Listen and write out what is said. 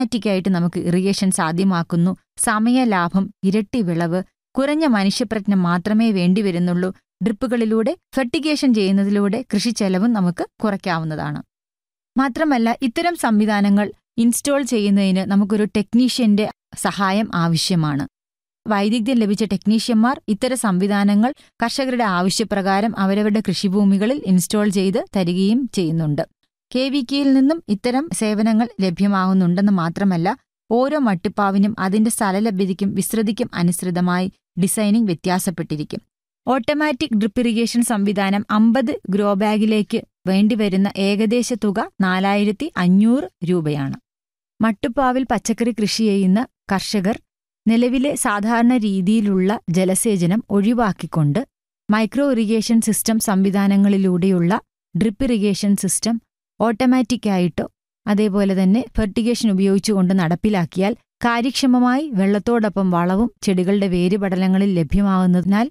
ഓട്ടോമാറ്റിക്കായിട്ട് നമുക്ക് ഇറിഗേഷൻ സാധ്യമാക്കുന്നു സമയലാഭം ഇരട്ടി വിളവ് കുറഞ്ഞ മനുഷ്യപ്രജ്ഞ മാത്രമേ വേണ്ടിവരുന്നുള്ളൂ ഡ്രിപ്പുകളിലൂടെ ഫെർട്ടിഗേഷൻ ചെയ്യുന്നതിലൂടെ കൃഷിച്ചെലവും നമുക്ക് കുറയ്ക്കാവുന്നതാണ് മാത്രമല്ല ഇത്തരം സംവിധാനങ്ങൾ ഇൻസ്റ്റോൾ ചെയ്യുന്നതിന് നമുക്കൊരു ടെക്നീഷ്യന്റെ സഹായം ആവശ്യമാണ് വൈദഗ്ധ്യം ലഭിച്ച ടെക്നീഷ്യന്മാർ ഇത്തരം സംവിധാനങ്ങൾ കർഷകരുടെ ആവശ്യപ്രകാരം അവരവരുടെ കൃഷിഭൂമികളിൽ ഇൻസ്റ്റോൾ ചെയ്ത് തരികയും ചെയ്യുന്നുണ്ട് കെ വി കെയിൽ നിന്നും ഇത്തരം സേവനങ്ങൾ ലഭ്യമാകുന്നുണ്ടെന്ന് മാത്രമല്ല ഓരോ മട്ടിപ്പാവിനും അതിന്റെ സ്ഥലലഭ്യതയ്ക്കും വിസ്തൃതിക്കും അനുസൃതമായി ഡിസൈനിങ് വ്യത്യാസപ്പെട്ടിരിക്കും ഓട്ടോമാറ്റിക് ഡ്രിപ്പ് ഇറിഗേഷൻ സംവിധാനം അമ്പത് ഗ്രോ ബാഗിലേക്ക് വേണ്ടിവരുന്ന ഏകദേശ തുക നാലായിരത്തി അഞ്ഞൂറ് രൂപയാണ് മട്ടുപ്പാവിൽ പച്ചക്കറി കൃഷി ചെയ്യുന്ന കർഷകർ നിലവിലെ സാധാരണ രീതിയിലുള്ള ജലസേചനം ഒഴിവാക്കിക്കൊണ്ട് മൈക്രോ ഇറിഗേഷൻ സിസ്റ്റം സംവിധാനങ്ങളിലൂടെയുള്ള ഡ്രിപ്പ് ഇറിഗേഷൻ സിസ്റ്റം ഓട്ടോമാറ്റിക്കായിട്ടോ അതേപോലെ തന്നെ ഫെർട്ടിഗേഷൻ ഉപയോഗിച്ചുകൊണ്ട് നടപ്പിലാക്കിയാൽ കാര്യക്ഷമമായി വെള്ളത്തോടൊപ്പം വളവും ചെടികളുടെ വേരുപടലങ്ങളിൽ ലഭ്യമാവുന്നതിനാൽ